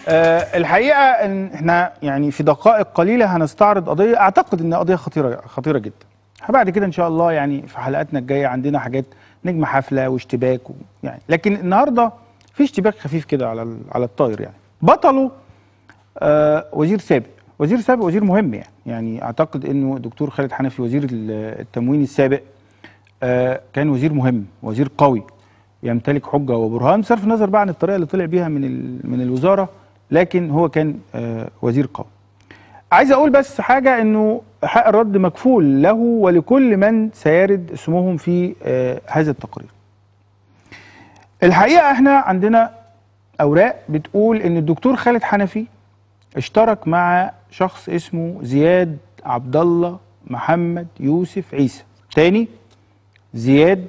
آه الحقيقه ان احنا يعني في دقائق قليله هنستعرض قضيه اعتقد ان قضيه خطيره خطيره جدا بعد كده ان شاء الله يعني في حلقاتنا الجايه عندنا حاجات نجم حفله واشتباك و يعني لكن النهارده في اشتباك خفيف كده على ال- على الطاير يعني بطله آه وزير سابق وزير سابق وزير مهم يعني يعني اعتقد انه الدكتور خالد حنفي وزير ال- التموين السابق آه كان وزير مهم وزير قوي يمتلك حجه وبرهان بصرف النظر بقى عن الطريقه اللي طلع بيها من ال- من الوزاره لكن هو كان آه وزير قوي عايز اقول بس حاجه انه حق الرد مكفول له ولكل من سيرد اسمهم في آه هذا التقرير الحقيقه احنا عندنا اوراق بتقول ان الدكتور خالد حنفي اشترك مع شخص اسمه زياد عبد الله محمد يوسف عيسى تاني زياد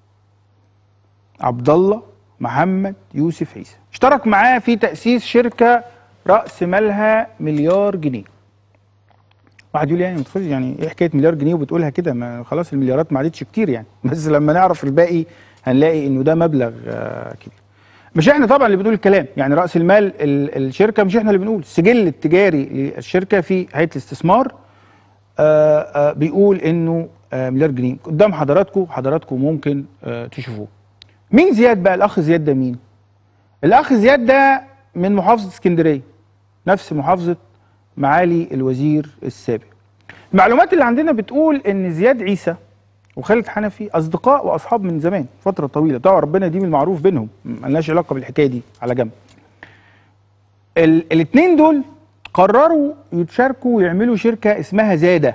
عبد الله محمد يوسف عيسى اشترك معاه في تأسيس شركة رأس مالها مليار جنيه واحد يقول يعني متخيل يعني ايه حكايه مليار جنيه وبتقولها كده ما خلاص المليارات ما عادتش كتير يعني بس لما نعرف الباقي هنلاقي انه ده مبلغ آه كبير مش احنا طبعا اللي بنقول الكلام يعني راس المال ال- الشركه مش احنا اللي بنقول السجل التجاري للشركه في هيئه الاستثمار آه آه بيقول انه آه مليار جنيه قدام حضراتكم حضراتكم ممكن آه تشوفوه مين زياد بقى الاخ زياد ده مين الاخ زياد ده من محافظه اسكندريه نفس محافظه معالي الوزير السابق المعلومات اللي عندنا بتقول ان زياد عيسى وخالد حنفي اصدقاء واصحاب من زمان فتره طويله طبعا ربنا يديم المعروف بينهم ملناش علاقه بالحكايه دي على جنب الاثنين دول قرروا يتشاركوا ويعملوا شركه اسمها زاده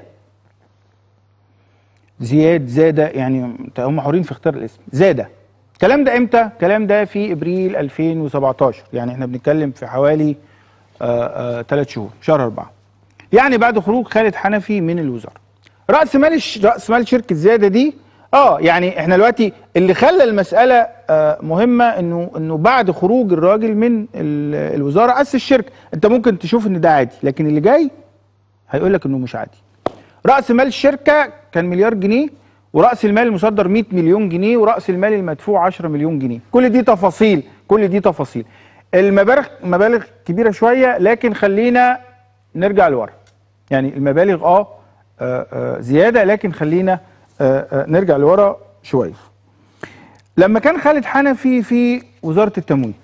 زياد زاده يعني هم حرين في اختيار الاسم زاده الكلام ده امتى الكلام ده في ابريل 2017 يعني احنا بنتكلم في حوالي ثلاث شهور شهر أربعة يعني بعد خروج خالد حنفي من الوزاره راس مال الش... راس مال شركه زياده دي اه يعني احنا دلوقتي اللي خلى المساله آه مهمه انه انه بعد خروج الراجل من ال- الوزاره اسس الشركه انت ممكن تشوف ان ده عادي لكن اللي جاي هيقول لك انه مش عادي راس مال الشركه كان مليار جنيه وراس المال المصدر 100 مليون جنيه وراس المال المدفوع 10 مليون جنيه كل دي تفاصيل كل دي تفاصيل المبالغ مبالغ كبيره شويه لكن خلينا نرجع لورا يعني المبالغ اه آه، آه، زياده لكن خلينا آه، آه، نرجع لورا شويه لما كان خالد حنفي في وزاره التموين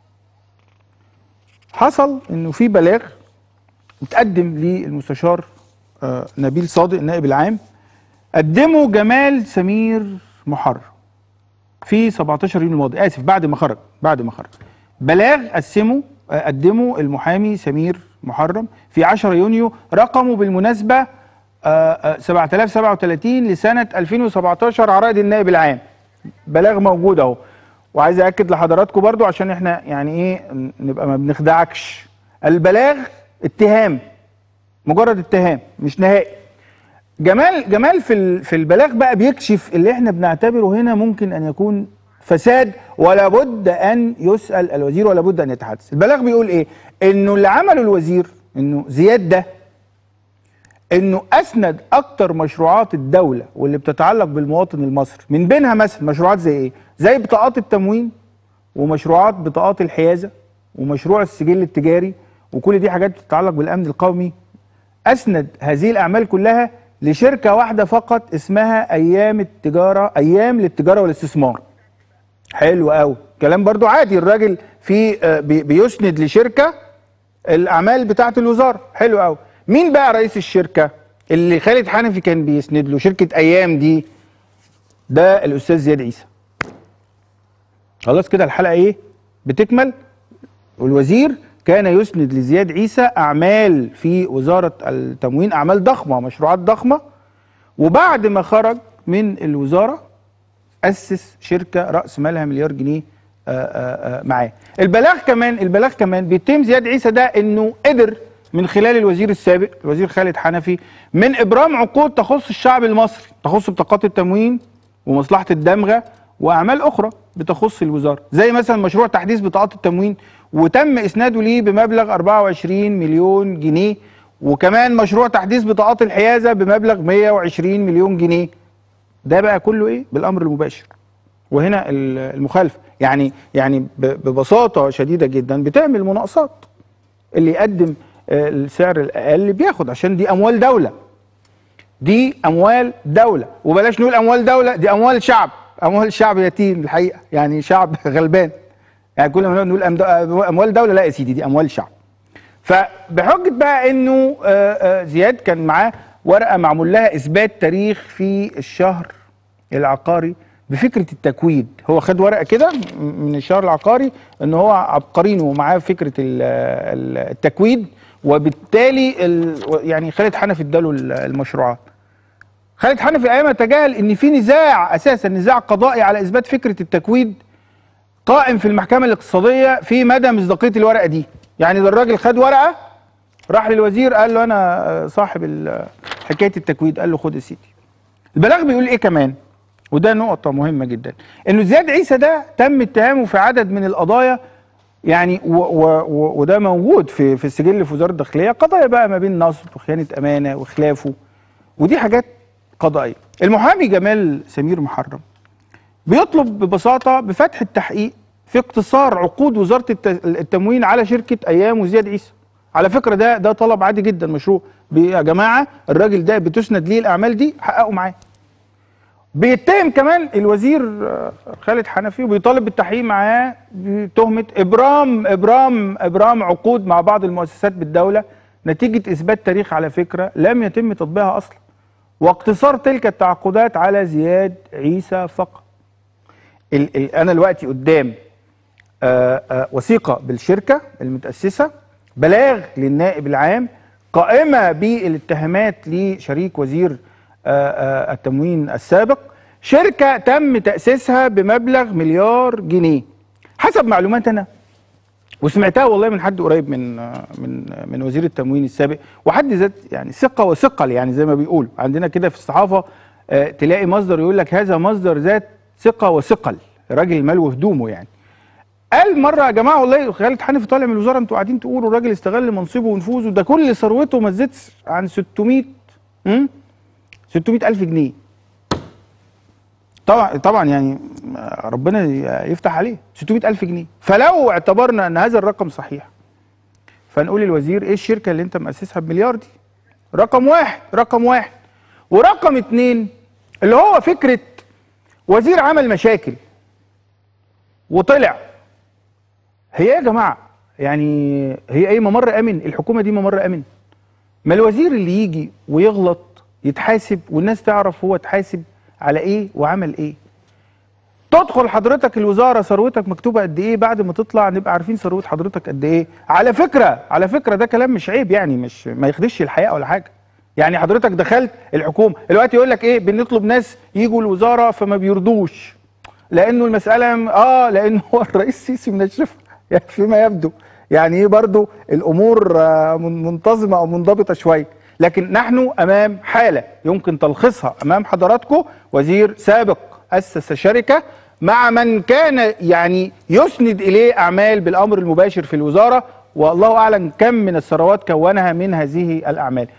حصل انه في بلاغ اتقدم للمستشار آه، نبيل صادق النائب العام قدمه جمال سمير محرر في 17 يونيو الماضي اسف بعد ما خرج بعد ما خرج بلاغ قسمه آه، قدمه المحامي سمير محرم في 10 يونيو رقمه بالمناسبه آه، آه، 7037 لسنه 2017 عرائد النائب العام بلاغ موجود اهو وعايز اكد لحضراتكم برضو عشان احنا يعني ايه نبقى ما بنخدعكش البلاغ اتهام مجرد اتهام مش نهائي جمال جمال في ال- في البلاغ بقى بيكشف اللي احنا بنعتبره هنا ممكن ان يكون فساد ولا بد ان يسال الوزير ولا بد ان يتحدث البلاغ بيقول ايه انه اللي عمله الوزير انه زياد ده انه اسند اكتر مشروعات الدوله واللي بتتعلق بالمواطن المصري من بينها مثلا مشروعات زي ايه زي بطاقات التموين ومشروعات بطاقات الحيازه ومشروع السجل التجاري وكل دي حاجات بتتعلق بالامن القومي اسند هذه الاعمال كلها لشركه واحده فقط اسمها ايام التجاره ايام للتجاره والاستثمار حلو قوي كلام برضو عادي الراجل في آه، بي- بيسند لشركه الاعمال بتاعه الوزاره حلو قوي مين بقى رئيس الشركه اللي خالد حنفي كان بيسند له شركه ايام دي ده الاستاذ زياد عيسى خلاص كده الحلقه ايه بتكمل والوزير كان يسند لزياد عيسى اعمال في وزاره التموين اعمال ضخمه مشروعات ضخمه وبعد ما خرج من الوزاره اسس شركه راس مالها مليار جنيه آه، آه، آه، معاه البلاغ كمان البلاغ كمان بيتهم زياد عيسى ده انه قدر من خلال الوزير السابق الوزير خالد حنفي من ابرام عقود تخص الشعب المصري تخص بطاقات التموين ومصلحه الدمغه واعمال اخرى بتخص الوزاره زي مثلا مشروع تحديث بطاقات التموين وتم اسناده ليه بمبلغ 24 مليون جنيه وكمان مشروع تحديث بطاقات الحيازه بمبلغ 120 مليون جنيه ده بقى كله ايه بالامر المباشر وهنا ال- المخالفه يعني يعني ب- ببساطه شديده جدا بتعمل مناقصات اللي يقدم آه، السعر الاقل بياخد عشان دي اموال دوله دي اموال دوله وبلاش نقول اموال دوله دي اموال شعب اموال شعب يتيم الحقيقه يعني شعب غلبان يعني كل ما نقول أمد- اموال دوله لا يا سيدي دي اموال شعب فبحجه بقى انه آه، آه، زياد كان معاه ورقه معمول لها اثبات تاريخ في الشهر العقاري بفكره التكويد هو خد ورقه كده م- من الشهر العقاري ان هو عبقرين ومعاه فكره ال- ال- التكويد وبالتالي ال- يعني خالد حنفي اداله ال- المشروعات خالد حنفي ايام تجاهل ان في نزاع اساسا نزاع قضائي على اثبات فكره التكويد قائم في المحكمه الاقتصاديه في مدى مصداقيه الورقه دي يعني ده الراجل خد ورقه راح للوزير قال له انا آه، صاحب ال- حكايه التكويد قال له خد يا سيدي البلاغ بيقول ايه كمان وده نقطة مهمة جدا انه زياد عيسى ده تم اتهامه في عدد من القضايا يعني و و و وده موجود في في السجل في وزارة الداخلية قضايا بقى ما بين نصب وخيانة أمانة وخلافه ودي حاجات قضائية المحامي جمال سمير محرم بيطلب ببساطة بفتح التحقيق في اقتصار عقود وزارة الت- التموين على شركة أيام وزياد عيسى على فكرة ده ده طلب عادي جدا مشروع بي- يا جماعة الراجل ده بتسند ليه الأعمال دي حققوا معاه بيتهم كمان الوزير آه، خالد حنفي وبيطالب بالتحقيق معاه بتهمه ابرام ابرام ابرام عقود مع بعض المؤسسات بالدوله نتيجه اثبات تاريخ على فكره لم يتم تطبيقها اصلا واقتصار تلك التعاقدات على زياد عيسى فقط ال ال انا دلوقتي قدام آه، آه، وثيقه بالشركه المتاسسه بلاغ للنائب العام قائمه بالاتهامات لشريك وزير آه، آه، التموين السابق شركه تم تاسيسها بمبلغ مليار جنيه حسب معلومات انا وسمعتها والله من حد قريب من آه، من آه، من وزير التموين السابق وحد ذات يعني ثقه وثقل يعني زي ما بيقولوا عندنا كده في الصحافه آه، تلاقي مصدر يقول لك هذا مصدر ذات ثقه وثقل راجل ملو هدومه يعني قال مره يا جماعه والله خالد حنفي طالع من الوزاره انتوا قاعدين تقولوا الراجل استغل منصبه ونفوذه ده كل ثروته ما زادش عن 600 امم 600 الف جنيه طبعا طبعا يعني ربنا يفتح عليه 600 الف جنيه فلو اعتبرنا ان هذا الرقم صحيح فنقول للوزير ايه الشركه اللي انت مؤسسها بمليار دي رقم واحد رقم واحد ورقم اتنين اللي هو فكره وزير عمل مشاكل وطلع هي ايه يا جماعه يعني هي ايه ممر امن الحكومه دي ممر امن ما الوزير اللي يجي ويغلط يتحاسب والناس تعرف هو اتحاسب على ايه وعمل ايه تدخل حضرتك الوزاره ثروتك مكتوبه قد ايه بعد ما تطلع نبقى عارفين ثروه حضرتك قد ايه على فكره على فكره ده كلام مش عيب يعني مش ما يخدش الحياه ولا حاجه يعني حضرتك دخلت الحكومه دلوقتي يقول لك ايه بنطلب ناس يجوا الوزاره فما بيرضوش لانه المساله اه لانه هو الرئيس السيسي منشفها يعني فيما يبدو يعني ايه برضو الامور آه، من- منتظمه او منضبطه شويه لكن نحن امام حاله يمكن تلخيصها امام حضراتكم وزير سابق اسس شركه مع من كان يعني يسند اليه اعمال بالامر المباشر في الوزاره والله اعلم كم من الثروات كونها من هذه الاعمال